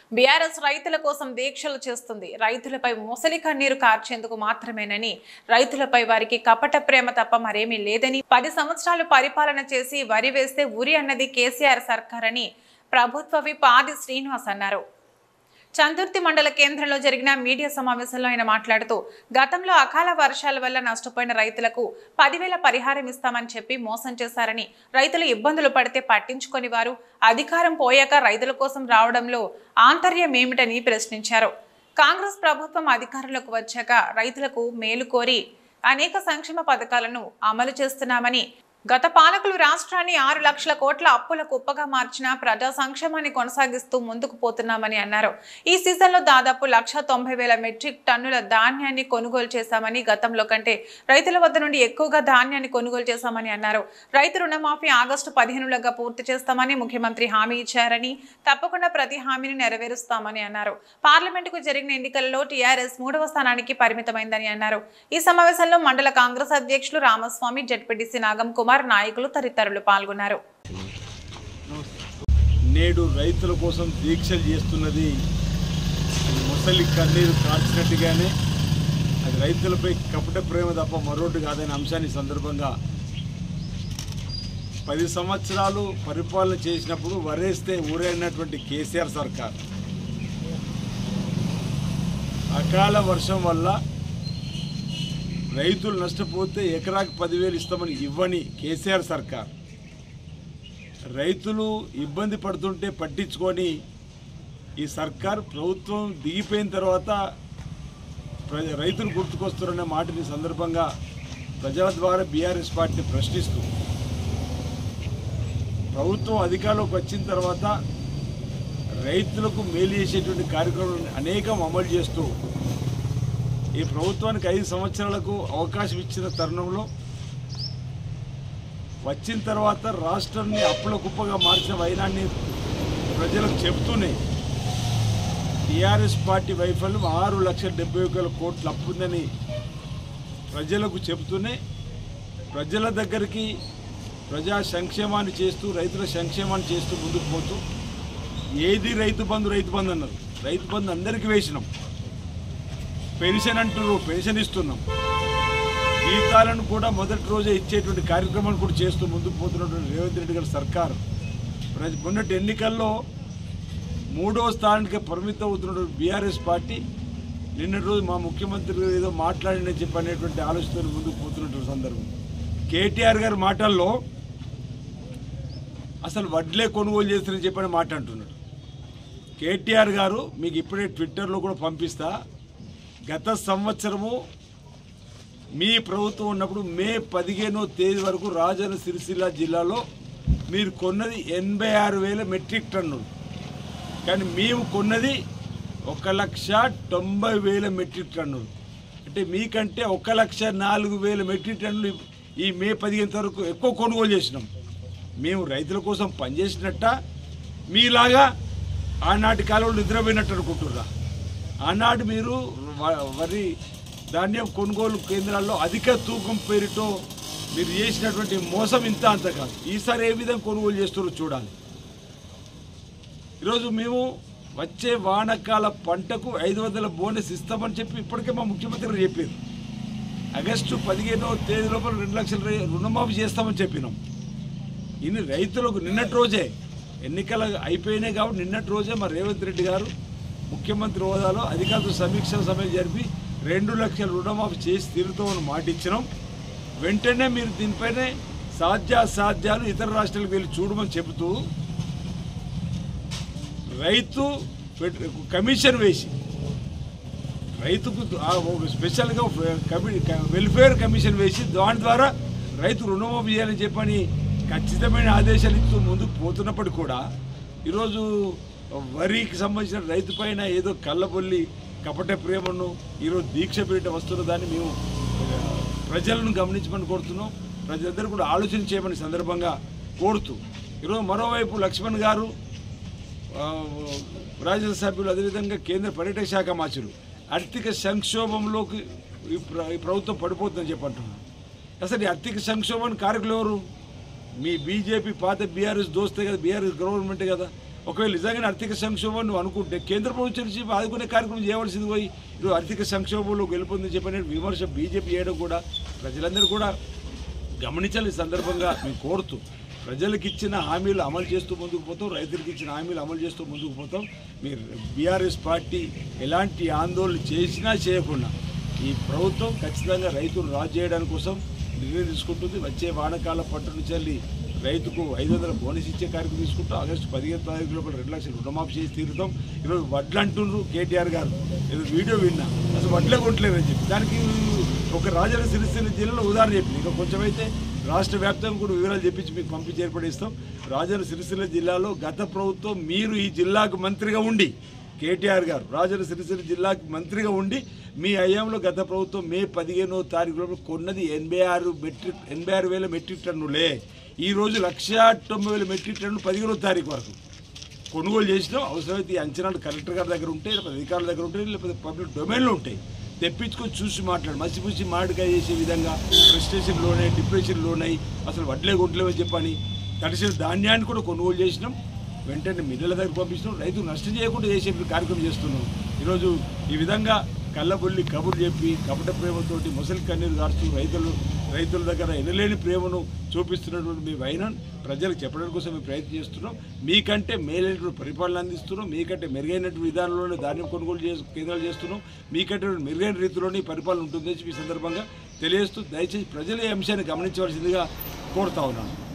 BRS రైతుల కోసం దీక్షలు చేస్తుంది రైతులపై ముసలి కన్నీరు కార్చేందుకు మాత్రమేనని రైతులపై వారికి కపట ప్రేమ తప్ప మరేమీ లేదని పది సంవత్సరాలు పరిపాలన చేసి వరి వేస్తే ఉరి అన్నది కేసీఆర్ సర్కార్ అని ప్రభుత్వ విప్ ఆది శ్రీనివాస్ అన్నారు చందుర్తి మండల కేంద్రంలో జరిగిన మీడియా సమావేశంలో ఆయన మాట్లాడుతూ గతంలో అకాల వర్షాల వల్ల నష్టపోయిన రైతులకు పదివేల పరిహారం ఇస్తామని చెప్పి మోసం చేశారని రైతులు ఇబ్బందులు పడితే పట్టించుకొని వారు అధికారం పోయాక రైతుల కోసం రావడంలో ఆంతర్యం ఏమిటని ప్రశ్నించారు కాంగ్రెస్ ప్రభుత్వం అధికారంలోకి వచ్చాక రైతులకు మేలు కోరి అనేక సంక్షేమ పథకాలను అమలు చేస్తున్నామని గత పాలకులు రాష్ట్రాన్ని ఆరు లక్షల కోట్ల అప్పుల కుప్పగా మార్చిన ప్రజా సంక్షేమాన్ని కొనసాగిస్తూ ముందుకు పోతున్నామని అన్నారు ఈ సీజన్లో దాదాపు లక్ష తొంభై వేల మెట్రిక్ టన్నుల ధాన్యాన్ని కొనుగోలు చేశామని గతంలో కంటే రైతుల వద్ద నుండి ఎక్కువగా ధాన్యాన్ని కొనుగోలు చేశామని అన్నారు రైతు రుణమాఫీ ఆగస్టు పదిహేనులుగా పూర్తి చేస్తామని ముఖ్యమంత్రి హామీ ఇచ్చారని తప్పకుండా ప్రతి హామీని నెరవేరుస్తామని అన్నారు పార్లమెంటుకు జరిగిన ఎన్నికలలో టీఆర్ఎస్ మూడవ స్థానానికి పరిమితమైందని అన్నారు ఈ సమావేశంలో మండల కాంగ్రెస్ అధ్యక్షులు రామస్వామి జడ్పీటీసీ నాగం కుమార్ నాయకులు తదితరులు పాల్గొన్నారు నేడు రైతుల కోసం దీక్షలు చేస్తున్నది అది ముసలి కన్నీరు కార్చినట్టుగానే అది రైతులపై కపట ప్రేమ తప్ప మరొకటి కాదనే అంశాన్ని ఈ సందర్భంగా పది సంవత్సరాలు పరిపాలన చేసినప్పుడు వరేస్తే ఊరైనటువంటి కేసీఆర్ సర్కార్ అకాల వర్షం వల్ల రైతులు నష్టపోతే ఎకరాకి పదివేలు ఇస్తామని ఇవ్వని కేసీఆర్ సర్కార్ రైతులు ఇబ్బంది పడుతుంటే పట్టించుకొని ఈ సర్కార్ ప్రభుత్వం దిగిపోయిన తర్వాత ప్ర రైతులు గుర్తుకొస్తారనే మాటని సందర్భంగా ప్రజల ద్వారా బీఆర్ఎస్ పార్టీని ప్రశ్నిస్తూ ప్రభుత్వం అధికారంలోకి వచ్చిన తర్వాత రైతులకు మేలు చేసేటువంటి కార్యక్రమాలను అనేకం అమలు చేస్తూ ఈ ప్రభుత్వానికి ఐదు సంవత్సరాలకు అవకాశం ఇచ్చిన తరుణంలో వచ్చిన తర్వాత రాష్ట్రాన్ని అప్పుల కుప్పగా మార్చిన వైనాన్ని ప్రజలకు చెబుతూనే టీఆర్ఎస్ పార్టీ వైఫల్యం ఆరు లక్షల డెబ్బై ఒక వేల కోట్ల అప్పు ఉందని ప్రజలకు చెబుతూనే ప్రజల దగ్గరికి ప్రజా సంక్షేమాన్ని చేస్తూ రైతుల సంక్షేమాన్ని చేస్తూ ముందుకు పోతూ ఏది రైతు బంధు రైతు బంధు అన్నారు రైతు బంధు అందరికీ వేసినాం పెన్షన్ అంటున్నారు పెన్షన్ ఇస్తున్నాం జీతాలను కూడా మొదటి రోజే ఇచ్చేటువంటి కార్యక్రమాలు కూడా చేస్తూ ముందుకు పోతున్నటువంటి రేవంత్ రెడ్డి గారి సర్కార్ ప్రజ మొన్నటి ఎన్నికల్లో మూడో స్థానానికి పరిమితం అవుతున్నటువంటి బీఆర్ఎస్ పార్టీ నిన్నటి రోజు మా ముఖ్యమంత్రి గారు ఏదో మాట్లాడిన చెప్పి అనేటువంటి ఆలోచనతో ముందుకు పోతున్నటువంటి సందర్భం కేటీఆర్ గారి మాటల్లో అసలు వడ్లే కొనుగోలు చేస్తారని చెప్పని మాట అంటున్నాడు కేటీఆర్ గారు మీకు ఇప్పుడే ట్విట్టర్లో కూడా పంపిస్తా గత సంవత్సరము మీ ప్రభుత్వం ఉన్నప్పుడు మే పదిహేనో తేదీ వరకు రాజన్న సిరిసిల్ల జిల్లాలో మీరు కొన్నది ఎనభై ఆరు వేల మెట్రిక్ టన్నులు కానీ మేము కొన్నది ఒక లక్ష తొంభై వేల మెట్రిక్ టన్నులు అంటే మీకంటే ఒక లక్ష నాలుగు వేల మెట్రిక్ టన్నులు ఈ మే పదిహేను వరకు ఎక్కువ కొనుగోలు చేసినాం మేము రైతుల కోసం పనిచేసినట్ట మీలాగా ఆనాటి కాలంలో నిద్రపోయినట్టు అనుకుంటుర్రా ఆనాడు మీరు వ- వరి ధాన్యం కొనుగోలు కేంద్రాల్లో అధిక తూకం పేరుతో మీరు చేసినటువంటి మోసం ఇంత అంత కాదు ఈసారి ఏ విధంగా కొనుగోలు చేస్తారో చూడాలి ఈరోజు మేము వచ్చే వానకాల పంటకు ఐదు వందల బోనస్ ఇస్తామని చెప్పి ఇప్పటికే మా ముఖ్యమంత్రి గారు చెప్పారు ఆగస్టు పదిహేనవ తేదీ లోపల రెండు లక్షల రై- రుణమాఫీ చేస్తామని చెప్పినాం ఇన్ని రైతులకు నిన్నటి రోజే ఎన్నికలు అయిపోయినాయి కాబట్టి నిన్నటి రోజే మా రేవంత్ రెడ్డి గారు ముఖ్యమంత్రి హోదాలో అధికారులతో సమీక్ష సభలు జరిపి రెండు లక్షల రుణమాఫీ చేసి తీరుతామని మాట ఇచ్చినాం వెంటనే మీరు దీనిపైనే సాధ్యాసాధ్యాలు ఇతర రాష్ట్రాలకు వెళ్ళి చూడమని చెబుతూ రైతు పెట్- కమిషన్ వేసి రైతుకు ఆ ఒక స్పెషల్గా కమి- క- వెల్ఫేర్ కమిషన్ వేసి దాని ద్వారా రైతు రుణమాఫీ చేయాలని చెప్పని ఖచ్చితమైన ఆదేశాలు ఇస్తూ ముందుకు పోతున్నప్పటికీ కూడా ఈరోజు వరికి సంబంధించిన రైతు పైన ఏదో కళ్ళబొల్లి కపట ప్రేమను ఈరోజు దీక్ష పేరిట వస్తున్న దాన్ని మేము ఆ, ప్రజలను గమనించమని కోరుతున్నాం ప్రజలందరూ కూడా ఆలోచన చేయమని సందర్భంగా కోరుతూ ఈరోజు మరోవైపు లక్ష్మణ్ గారు ఆ, రాజ్యసభ సభ్యులు అదేవిధంగా కేంద్ర పర్యాటక శాఖ మాచులు ఆర్థిక సంక్షోభంలోకి ఈ ప్ర- ఈ ప్రభుత్వం పడిపోతుందని చెప్పి అంటున్నారు అసలు ఈ ఆర్థిక సంక్షోభానికి కారకులు ఎవరు మీ బీజేపీ పాత బీఆర్ఎస్ దోస్తే కదా బీఆర్ఎస్ గవర్నమెంట్ కదా ఒకవేళ నిజంగానే ఆర్థిక సంక్షోభం నువ్వు అనుకుంటే కేంద్ర ప్రభుత్వం నుంచి ఆదుకునే కార్యక్రమం చేయవలసింది పోయి నువ్వు ఆర్థిక సంక్షోభంలో గెలుపొందని చెప్పిన విమర్శ బీజేపీ చేయడం కూడా ప్రజలందరూ కూడా గమనించాలి ఈ సందర్భంగా మేము కోరుతూ ప్రజలకు ఇచ్చిన హామీలు అమలు చేస్తూ ముందుకు పోతాం రైతులకు ఇచ్చిన హామీలు అమలు చేస్తూ ముందుకు పోతాం మీరు బీఆర్ఎస్ పార్టీ ఎలాంటి ఆందోళన చేసినా చేయకుండా ఈ ప్రభుత్వం ఖచ్చితంగా రైతులు రాజు చేయడానికి కోసం నిర్ణయం తీసుకుంటుంది వచ్చే వానకాల పట్టు నుంచి వెళ్ళి రైతుకు ఐదు వందల బోనస్ ఇచ్చే కార్యక్రమం తీసుకుంటాం ఆగస్టు పదిహేను తారీఖు లోపల రెండు లక్షలు రుణమాఫీ చేసి తీరుతాం ఈరోజు వడ్లు అంటుండ్రు కేటీఆర్ గారు ఈరోజు వీడియో విన్నా అసలు వడ్లే కొట్టలేరని చెప్పి దానికి ఒక రాజన్న సిరిసిల్ల జిల్లాలో ఉదాహరణ చెప్పింది ఇంకా కొంచెం అయితే రాష్ట్ర వ్యాప్తంగా కూడా వివరాలు చెప్పించి మీకు పంపించి ఏర్పడిస్తాం రాజన్న సిరిసిల్ల జిల్లాలో గత ప్రభుత్వం మీరు ఈ జిల్లాకు మంత్రిగా ఉండి కేటీఆర్ గారు రాజన్న సిరిసిల్ల జిల్లాకి మంత్రిగా ఉండి మీ హయాంలో గత ప్రభుత్వం మే పదిహేనో తారీఖులో కొన్నది ఎనభై ఆరు మెట్రిక్ ఎనభై ఆరు వేల మెట్రిక్ టన్నులే ఈ రోజు లక్ష తొంభై వేల మెట్రిక్ టన్నులు పదిహేనో తారీఖు వరకు కొనుగోలు చేసినాం అవసరమైతే ఈ అంచనాలు కలెక్టర్ గారి దగ్గర ఉంటాయి లేకపోతే అధికారుల దగ్గర ఉంటాయి లేకపోతే పబ్లిక్ డొమైన్లో ఉంటాయి తెప్పించుకొని చూసి మాట్లాడు మసిపూసి మామిడికాయ చేసే విధంగా ఫ్రస్ట్రేషన్ లోనే డిప్రెషన్ లోనై అసలు వడ్లే గుంటలేమని చెప్పని తడిసిన ధాన్యాన్ని కూడా కొనుగోలు చేసినాం వెంటనే మిల్లల దగ్గర పంపించినాం రైతు నష్టం చేయకుండా చేసే కార్యక్రమం చేస్తున్నాం ఈరోజు ఈ విధంగా కళ్ళబొల్లి కబురు చెప్పి కపట ప్రేమతోటి ముసలి కన్నీరు కారుస్తూ రైతులు రైతుల దగ్గర ఎనలేని ప్రేమను చూపిస్తున్నటువంటి మీ వైనం ప్రజలకు చెప్పడం కోసం మేము ప్రయత్నం చేస్తున్నాం మీకంటే మేలైనటువంటి పరిపాలన అందిస్తున్నాం మీకంటే మెరుగైనటువంటి విధానంలోనే ధాన్యం కొనుగోలు చేసి కేంద్రాలు చేస్తున్నాం మీకంటే మెరుగైన రీతిలోనే ఈ పరిపాలన ఉంటుందని చెప్పి ఈ సందర్భంగా తెలియజేస్తూ దయచేసి ప్రజలు ఈ అంశాన్ని గమనించవలసిందిగా కోరుతా ఉన్నాను